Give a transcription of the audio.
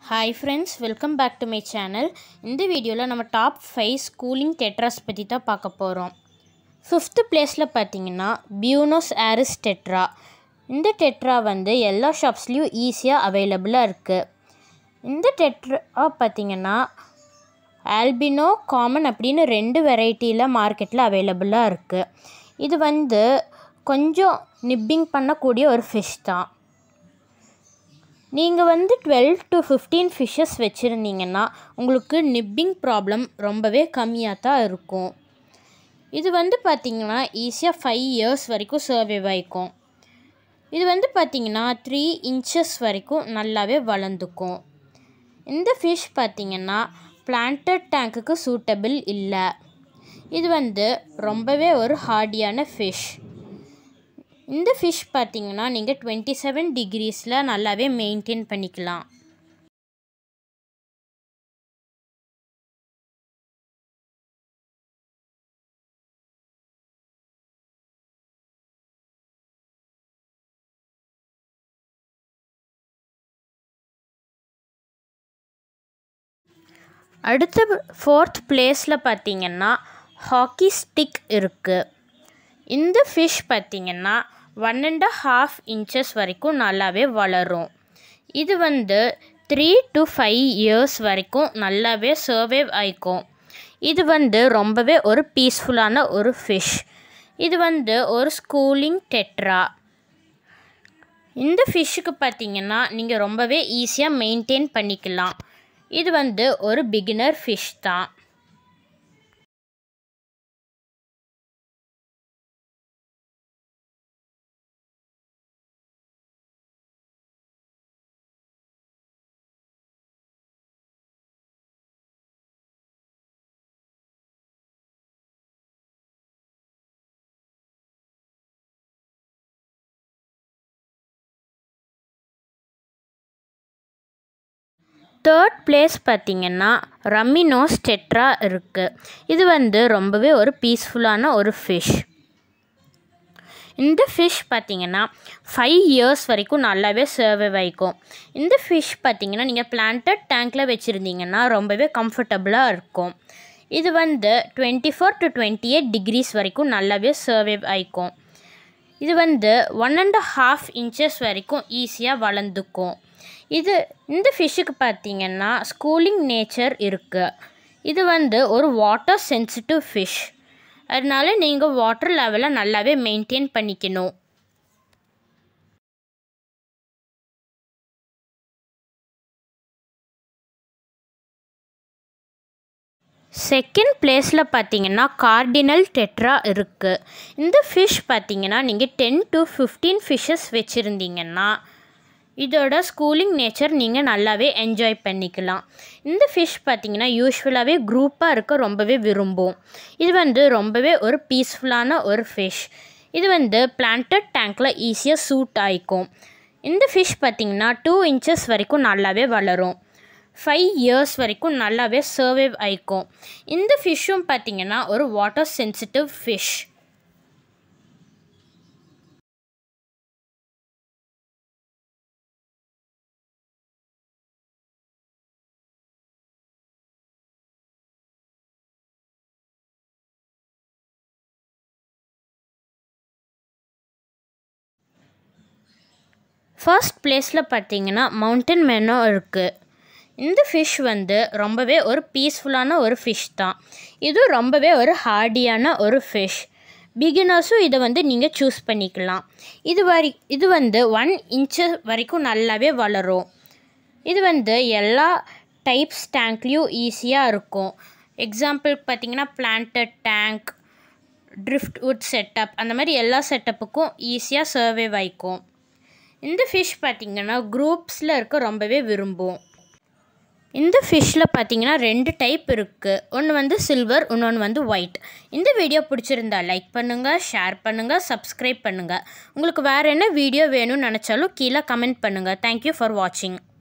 hi friends welcome back to my channel இந்த வீடியோவில் நம்ம டாப் ஃபைவ் ஸ்கூலிங் டெட்ராஸ் பற்றி தான் பார்க்க போகிறோம் ஃபிஃப்த்து பிளேஸில் பார்த்தீங்கன்னா பியூனோஸ் ஆரிஸ் டெட்ரா இந்த டெட்ரா வந்து எல்லா ஷாப்ஸ்லேயும் ஈஸியாக அவைலபிளாக இருக்குது இந்த டெட்ரா பார்த்தீங்கன்னா ஆல்பினோ காமன் அப்படின்னு ரெண்டு வெரைட்டியில் மார்க்கெட்டில் அவைலபிளாக இருக்குது இது வந்து கொஞ்சம் நிப்பிங் பண்ணக்கூடிய ஒரு ஃபிஷ் தான் நீங்கள் வந்து டுவெல் டு ஃபிஃப்டீன் ஃபிஷ்ஷஸ் வச்சுருந்தீங்கன்னா உங்களுக்கு நிப்பிங் ப்ராப்ளம் ரொம்பவே கம்மியாக தான் இருக்கும் இது வந்து பார்த்திங்கன்னா ஈஸியாக ஃபைவ் இயர்ஸ் வரைக்கும் சர்வைவ் ஆகிக்கும் இது வந்து பார்த்திங்கன்னா த்ரீ இன்ச்சஸ் வரைக்கும் நல்லாவே வளர்ந்துக்கும் இந்த ஃபிஷ் பார்த்திங்கன்னா பிளான்டட் டேங்க்குக்கு சூட்டபிள் இல்லை இது வந்து ரொம்பவே ஒரு ஹார்டியான ஃபிஷ் இந்த ஃபிஷ் பார்த்தீங்கன்னா நீங்கள் டுவெண்ட்டி செவன் டிகிரிஸில் நல்லாவே மெயின்டைன் பண்ணிக்கலாம் அடுத்த ஃபோர்த் பிளேஸில் பார்த்தீங்கன்னா ஹாக்கி ஸ்டிக் இருக்குது இந்த ஃபிஷ் பார்த்திங்கன்னா ஒன் அண்ட் ஹாஃப் இன்ச்சஸ் வரைக்கும் நல்லாவே வளரும் இது வந்து த்ரீ டு ஃபைவ் இயர்ஸ் வரைக்கும் நல்லாவே சர்வைவ் ஆயிக்கும் இது வந்து ரொம்பவே ஒரு பீஸ்ஃபுல்லான ஒரு ஃபிஷ் இது வந்து ஒரு ஸ்கூலிங் டெட்ரா இந்த ஃபிஷ்ஷுக்கு பார்த்திங்கன்னா நீங்கள் ரொம்பவே ஈஸியாக மெயின்டைன் பண்ணிக்கலாம் இது வந்து ஒரு பிகினர் ஃபிஷ் தான் தேர்ட் பிளேஸ் பார்த்திங்கன்னா ரம்மினோஸ் டெட்ரா இருக்குது இது வந்து ரொம்பவே ஒரு பீஸ்ஃபுல்லான ஒரு ஃபிஷ் இந்த ஃபிஷ் பார்த்திங்கன்னா ஃபைவ் இயர்ஸ் வரைக்கும் நல்லாவே சர்வைவ் ஆகிக்கும் இந்த ஃபிஷ் பார்த்திங்கன்னா நீங்கள் பிளான்டட் டேங்க்கில் வச்சுருந்தீங்கன்னா ரொம்பவே கம்ஃபர்டபுளாக இருக்கும் இது வந்து twenty four to twenty eight degrees வரைக்கும் நல்லாவே சர்வைவ் ஆகிக்கும் இது வந்து ஒன் அண்ட் ஹாஃப் இன்ச்சஸ் வரைக்கும் ஈஸியாக வளர்ந்துக்கும் இது இந்த ஃபிஷ்ஷுக்கு பார்த்தீங்கன்னா ஸ்கூலிங் நேச்சர் இருக்குது இது வந்து ஒரு வாட்டர் சென்சிட்டிவ் ஃபிஷ் அதனால நீங்கள் வாட்டர் லெவலை நல்லாவே மெயின்டைன் பண்ணிக்கணும் செகண்ட் பிளேஸில் பார்த்தீங்கன்னா கார்டினல் டெட்ரா இருக்குது இந்த ஃபிஷ் பார்த்தீங்கன்னா நீங்கள் டென் டு ஃபிஃப்டீன் ஃபிஷ்ஷஸ் வச்சுருந்தீங்கன்னா இதோட ஸ்கூலிங் நேச்சர் நீங்கள் நல்லாவே என்ஜாய் பண்ணிக்கலாம் இந்த ஃபிஷ் பார்த்திங்கன்னா யூஸ்வலாகவே குரூப்பாக இருக்க ரொம்பவே விரும்பும் இது வந்து ரொம்பவே ஒரு பீஸ்ஃபுல்லான ஒரு ஃபிஷ் இது வந்து பிளான்டட் டேங்க்கில் ஈஸியாக சூட் ஆகிக்கும் இந்த ஃபிஷ் பார்த்திங்கன்னா டூ இன்ச்சஸ் வரைக்கும் நல்லாவே வளரும் ஃபைவ் இயர்ஸ் வரைக்கும் நல்லாவே சர்வைவ் ஆகிக்கும் இந்த ஃபிஷ்ஷும் பார்த்திங்கன்னா ஒரு வாட்டர் சென்சிட்டிவ் ஃபிஷ் ஃபர்ஸ்ட் பிளேஸில் பார்த்தீங்கன்னா மவுண்டன் மெனோ இருக்குது இந்த ஃபிஷ் வந்து ரொம்பவே ஒரு பீஸ்ஃபுல்லான ஒரு ஃபிஷ் தான் இது ரொம்பவே ஒரு ஹார்டியான ஒரு ஃபிஷ் பிகினர்ஸும் இதை வந்து நீங்கள் சூஸ் பண்ணிக்கலாம் இது வரை இது வந்து ஒன் இன்ச்சு வரைக்கும் நல்லாவே வளரும் இது வந்து எல்லா டைப்ஸ் டேங்க்லேயும் ஈஸியாக இருக்கும் எக்ஸாம்பிள் பார்த்திங்கன்னா planted tank driftwood setup அந்த மாதிரி எல்லா செட்டப்புக்கும் ஈஸியாக சர்வே ஆகிக்கும் இந்த ஃபிஷ் பார்த்திங்கன்னா குரூப்ஸில் இருக்க ரொம்பவே விரும்பும் இந்த ஃபிஷ்ஷில் பார்த்தீங்கன்னா ரெண்டு டைப் இருக்குது ஒன்று வந்து சில்வர் இன்னொன்று வந்து ஒயிட் இந்த வீடியோ பிடிச்சிருந்தா லைக் பண்ணுங்கள் ஷேர் பண்ணுங்கள் சப்ஸ்கிரைப் பண்ணுங்கள் உங்களுக்கு வேறு என்ன வீடியோ வேணும்னு நினச்சாலும் கீழே கமெண்ட் பண்ணுங்கள் தேங்க்யூ ஃபார் வாட்சிங்